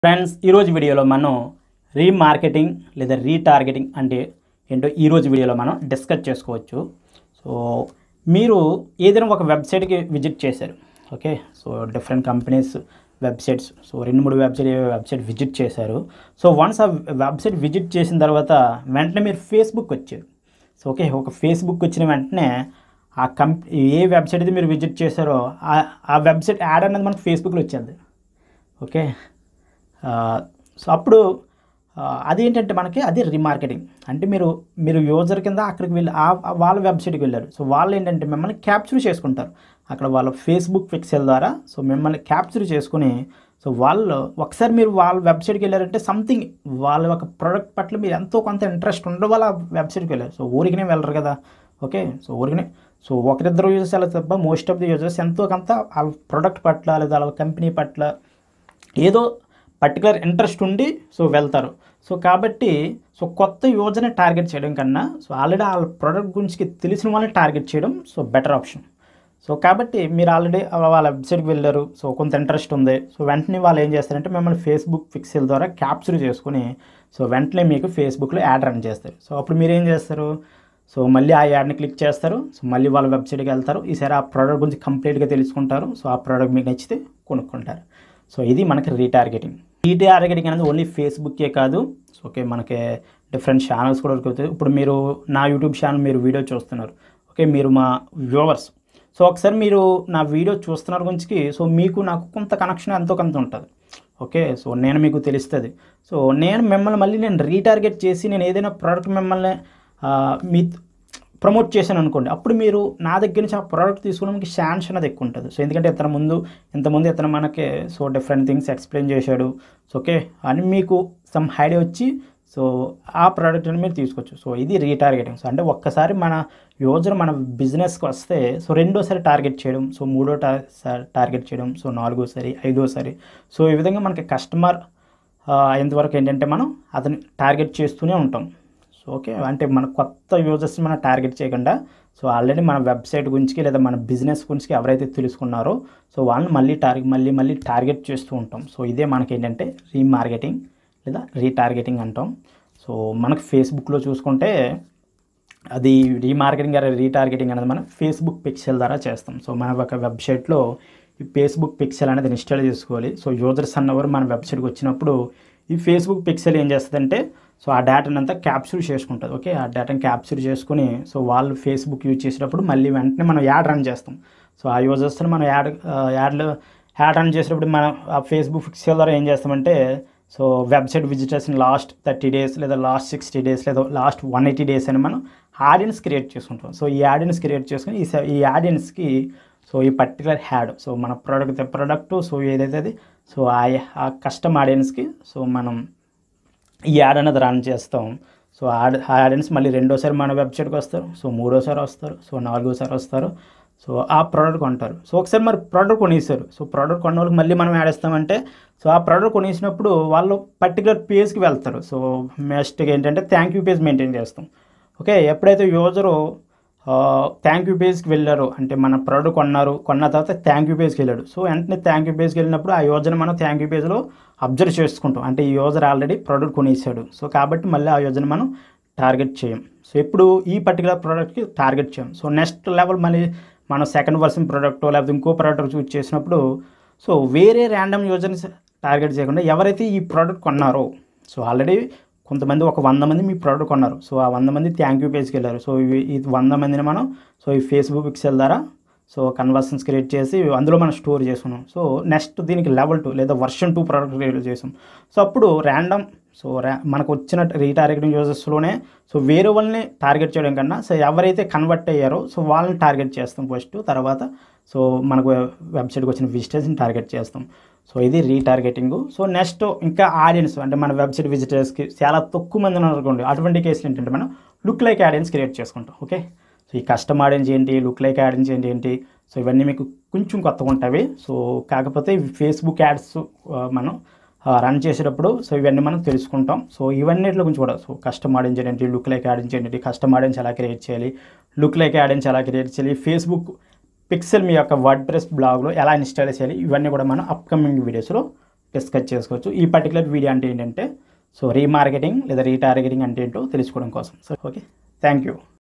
friends ఈరోజు వీడియోలో మనం రీమార్కెటింగ్ లేదా రీటార్గెటింగ్ అంటే ఏంటో ఈరోజు వీడియోలో మనం డిస్కస్ చేసుకోవచ్చు సో మీరు ఏదైనా ఒక వెబ్సైట్కి విజిట్ చేశారు okay so different companies websites so రెండు మూడు వెబ్సైట్ వెబ్సైట్ విజిట్ చేశారు సో వన్స్ ఆ వెబ్సైట్ విజిట్ చేసిన తర్వాత వెంటనే మీరు ఫేస్బుక్ వచ్చారు సో ఓకే ఒక ఫేస్బుక్ వచ్చిన వెంటనే ఆ కంప్ ఏ వెబ్సైట్ అయితే మీరు విజిట్ చేశారో ఆ- ఆ వెబ్సైట్ యాడ్ అనేది మనకు ఫేస్బుక్లో వచ్చేది ఓకే ఆ, సో అప్పుడు ఆ, అదేంటంటే మనకి అది రీమార్కెటింగ్ అంటే మీరు మీరు యూజర్ కింద అక్కడికి వెళ్ళి ఆ- ఆ వాళ్ళ వెబ్సైట్కి వెళ్ళారు సో వాళ్ళు ఏంటంటే మిమ్మల్ని క్యాప్చర్ చేసుకుంటారు అక్కడ వాళ్ళ ఫేస్బుక్ పిక్సెల్ ద్వారా సో మిమ్మల్ని క్యాప్చర్ చేసుకుని సో వాళ్ళు ఒకసారి మీరు వాళ్ళ వెబ్సైట్కి వెళ్ళారంటే సంథింగ్ వాళ్ళ ఒక ప్రోడక్ట్ పట్ల మీరు ఎంతో కొంత ఇంట్రెస్ట్ ఉండడం వల్ల ఆ వెబ్సైట్కి వెళ్ళారు సో ఊరికనే వెళ్ళరు కదా ఓకే సో ఊరికనే సో ఒకరిద్దరు యూజర్స్ వెళ్ళదు తప్ప మోస్ట్ ఆఫ్ ది యూజర్స్ ఎంతో కొంత వాళ్ళ ప్రోడక్ట్ పట్ల లేదా వాళ్ళ కంపెనీ పట్ల ఏదో పర్టికులర్ ఇంట్రెస్ట్ ఉండి సో వెళ్తారు సో కాబట్టి సో కొత్త యోజన టార్గెట్ చేయడం కన్నా సో ఆల్రెడీ వాళ్ళ ప్రోడక్ట్ గురించి తెలిసిన వాళ్ళని టార్గెట్ చేయడం సో బెటర్ ఆప్షన్ సో కాబట్టి మీరు ఆల్రెడీ వాళ్ళ వెబ్సైట్కి వెళ్ళారు సో కొంత ఇంట్రెస్ట్ ఉంది సో వెంటనే వాళ్ళు ఏం చేస్తారంటే మిమ్మల్ని ఫేస్బుక్ పిక్సెల్ ద్వారా క్యాప్చర్ చేసుకుని సో వెంటనే మీకు ఫేస్బుక్లో యాడ్ రన్ చేస్తారు సో అప్పుడు మీరు ఏం చేస్తారు సో మళ్ళీ ఆ యాడ్ని క్లిక్ చేస్తారు సో మళ్ళీ వాళ్ళ వెబ్సైట్కి వెళ్తారు ఈసారి ఆ ప్రోడక్ట్ గురించి కంప్లీట్గా తెలుసుకుంటారు సో ఆ ప్రోడక్ట్ మీకు నచ్చితే కొనుక్కుంటారు సో ఇది మనకి రీటార్గెటింగ్ రీటార్గెటింగ్ అనేది ఓన్లీ ఫేస్బుక్కే కాదు సో ఓకే మనకి డిఫరెంట్ ఛానల్స్ కూడా దొరుకుతాయి ఇప్పుడు మీరు నా యూట్యూబ్ ఛానల్ మీరు వీడియో చూస్తున్నారు ఓకే మీరు మా వ్యూవర్స్ సో ఒకసారి మీరు నా వీడియో చూస్తున్నారు గురించి సో మీకు నాకు కొంత కనెక్షన్ ఎంతో కొంత ఉంటుంది ఓకే సో నేను మీకు తెలుస్తుంది సో నేను మిమ్మల్ని మళ్ళీ నేను రీటార్గెట్ చేసి నేను ఏదైనా ప్రోడక్ట్ మిమ్మల్ని ఆ, మీ ప్రమోట్ చేశాను అనుకోండి అప్పుడు మీరు నా దగ్గర నుంచి ఆ ప్రోడక్ట్ తీసుకోవడానికి ఛాన్స్ అనేది ఎక్కువ ఉంటుంది సో ఎందుకంటే ఇతను ముందు ఇంతకుముందు ఇతను మనకి సో డిఫరెంట్ థింగ్స్ ఎక్స్ప్లెయిన్ చేశాడు సో ఓకే అని మీకు సమ్ ఐడియా వచ్చి సో ఆ ప్రోడక్ట్ని మీరు తీసుకోవచ్చు సో ఇది రీటార్గెటింగ్ సో అంటే ఒక్కసారి మన యూజర్ మన బిజినెస్కి వస్తే సో రెండోసారి టార్గెట్ చేయడం సో మూడో టా సారి టార్గెట్ చేయడం సో నాలుగోసారి ఐదోసారి సో ఈ విధంగా మనకి కస్టమర్ ఎంతవరకు ఏంటంటే మనం అతని టార్గెట్ చేస్తూనే ఉంటాం సో ఓకే అంటే మన కొత్త యూజర్స్ని మనం టార్గెట్ చేయకుండా సో ఆల్రెడీ మన వెబ్సైట్ గురించి లేదా మన బిజినెస్ గురించి ఎవరైతే తెలుసుకున్నారో సో వాళ్ళని మళ్ళీ టార్గెట్ మళ్ళీ మళ్ళీ టార్గెట్ చేస్తూ ఉంటాం సో ఇదే మనకి ఏంటంటే రీమార్కెటింగ్ లేదా రీటార్గెటింగ్ అంటాం సో మనకు ఫేస్బుక్లో చూసుకుంటే అది రీమార్కెటింగ్ లేదా రీటార్గెటింగ్ అనేది మనం ఫేస్బుక్ పిక్సెల్ ద్వారా చేస్తాం సో మన ఒక వెబ్సైట్లో ఈ ఫేస్బుక్ పిక్సెల్ అనేది ఇన్స్టాల్ చేసుకోవాలి సో యూజర్స్ అన్నవారు మన వెబ్సైట్కి వచ్చినప్పుడు ఈ ఫేస్బుక్ పిక్సెల్ ఏం చేస్తుందంటే సో ఆ డేటాను అంతా క్యాప్చర్ చేసుకుంటుంది ఓకే ఆ డేటాను క్యాప్చర్ చేసుకుని సో వాళ్ళు ఫేస్బుక్ యూజ్ చేసేటప్పుడు మళ్ళీ వెంటనే మనం యాడ్ రన్ చేస్తాం సో ఆ యూజర్స్ని మనం యాడ్ యాడ్లో యాడ్ రన్ చేసేటప్పుడు మనం ఆ ఫేస్బుక్ పిక్సెల్ ద్వారా ఏం చేస్తామంటే సో వెబ్సైట్ విజిటర్స్ని లాస్ట్ థర్టీ డేస్ లేదా లాస్ట్ సిక్స్టీ డేస్ లేదా లాస్ట్ వన్ ఎయిటీ డేస్ అని మనం ఆడియన్స్ క్రియేట్ చేసుకుంటాం సో ఈ ఆడియన్స్ క్రియేట్ చేసుకుని ఈ స- ఈ ఆడియన్స్కి సో ఈ పర్టికులర్ హ్యాడ్ సో మన ప్రోడక్ట్ ప్రోడక్ట్ సో ఏదైతే అది సో ఆ ఆ కస్టమ్ ఆడియన్స్కి సో మనం ఈ యాడ్ అనేది రన్ చేస్తాం సో ఆడ్ ఆ ఆడియన్స్ మళ్ళీ రెండోసారి మన వెబ్సైట్కి వస్తారు సో మూడోసారి వస్తారు సో నాలుగోసారి వస్తారు సో ఆ ప్రోడక్ట్ కొంటారు సో ఒకసారి మరి ప్రోడక్ట్ కొనేసారు సో ప్రోడక్ట్ కొన్న వాళ్ళకి మళ్ళీ మనం యాడ్ ఇస్తామంటే సో ఆ ప్రోడక్ట్ కొనేసినప్పుడు వాళ్ళు పర్టికులర్ పేజ్కి వెళ్తారు సో నెక్స్ట్గా ఏంటంటే థ్యాంక్ యూ పేజ్ మెయింటైన్ చేస్తాం ఓకే ఎప్పుడైతే యూజరు థ్యాంక్ యూ పేజ్కి వెళ్ళారు అంటే మన ప్రోడక్ట్ కొన్నారు కొన్న తర్వాత థ్యాంక్ యూ పేజ్కి వెళ్ళాడు సో వెంటనే థ్యాంక్ యూ పేజ్కి వెళ్ళినప్పుడు ఆ యోజన మనం థ్యాంక్ యూ పేజ్లో అబ్జర్వ్ చేసుకుంటాం అంటే ఈ యూజర్ ఆల్రెడీ ప్రోడక్ట్ కొనేసాడు సో కాబట్టి మళ్ళీ ఆ యోజన మనం టార్గెట్ చేయం సో ఇప్పుడు ఈ పర్టికులర్ ప్రోడక్ట్కి టార్గెట్ చేయం సో నెక్స్ట్ లెవెల్ మళ్ళీ మనం సెకండ్ వర్షన్ ప్రోడక్ట్ లేకపోతే ఇంకో ప్రోడక్ట్ చూస్ చేసినప్పుడు సో వేరే ర్యాండమ్ యూజర్ని టార్గెట్ చేయకుండా ఎవరైతే ఈ ప్రోడక్ట్ కొన్నారో సో ఆల్రెడీ కొంతమంది ఒక వంద మంది మీ ప్రోడక్ట్ కొన్నారు సో ఆ వంద మంది థ్యాంక్ యూ పేజ్కి వెళ్ళారు సో ఇవి ఈ వంద మందిని మనం సో ఈ ఫేస్బుక్ పిక్సెల్ ద్వారా సో కన్వర్షన్స్ క్రియేట్ చేసి అందులో మనం స్టోర్ చేసుకున్నాం సో నెక్స్ట్ దీనికి లెవెల్ టూ లేదా వర్షన్ టూ ప్రోడక్ట్ క్రియేట్ చేసాం సో అప్పుడు ర్యాండమ్ సో ర్యా మనకు వచ్చిన రీటార్గెటింగ్ యూజర్స్లోనే సో వేరే వాళ్ళని టార్గెట్ చేయడం కన్నా సో ఎవరైతే కన్వర్ట్ అయ్యారో సో వాళ్ళని టార్గెట్ చేస్తాం ఫస్ట్ తర్వాత సో మనకు వెబ్సైట్కి వచ్చిన విజిటర్స్ని టార్గెట్ చేస్తాం సో ఇది రీటార్గెటింగ్ సో నెక్స్ట్ ఇంకా ఆడియన్స్ అంటే మన వెబ్సైట్ విజిటర్స్కి చాలా తక్కువ మంది ఉన్నారు అనుకోండి అటువంటి కేసులు ఏంటంటే మనం లుక్ లైక్ ఆడియన్స్ క్రియేట్ చేసుకుంటాం ఓకే సో ఈ కస్టమ్ ఆడియన్స్ ఏంటి లుక్ లైక్ ఆడియన్స్ ఏంటి ఏంటి సో ఇవన్నీ మీకు కొంచెం కొత్తగా ఉంటాయి సో కాకపోతే ఫేస్బుక్ యాడ్స్ మనం రన్ చేసేటప్పుడు సో ఇవన్నీ మనం తెలుసుకుంటాం సో ఇవన్నిటిలో గురించి కూడా సో కస్టమ్ ఆడియన్స్ ఏంటి లుక్ లైక్ ఆడియన్స్ ఏంటి కస్టమ్ ఆడియన్స్ ఎలా క్రియేట్ చేయాలి లుక్ లైక్ ఆడియన్స్ ఎలా క్రియేట్ చేయాలి ఫేస్బుక్ పిక్సెల్ మీ యొక్క వర్డ్ ప్రెస్ బ్లాగ్లో ఎలా ఇన్స్టాల్ చేయాలి ఇవన్నీ కూడా మనం అప్కమింగ్ వీడియోస్లో డిస్కస్ చేసుకోవచ్చు ఈ పర్టికులర్ వీడియో అంటే ఏంటంటే సో రీమార్కెటింగ్ లేదా రీటార్గెటింగ్ అంటే ఏంటో తెలుసుకోవడం కోసం సో ఓకే థ్యాంక్ యూ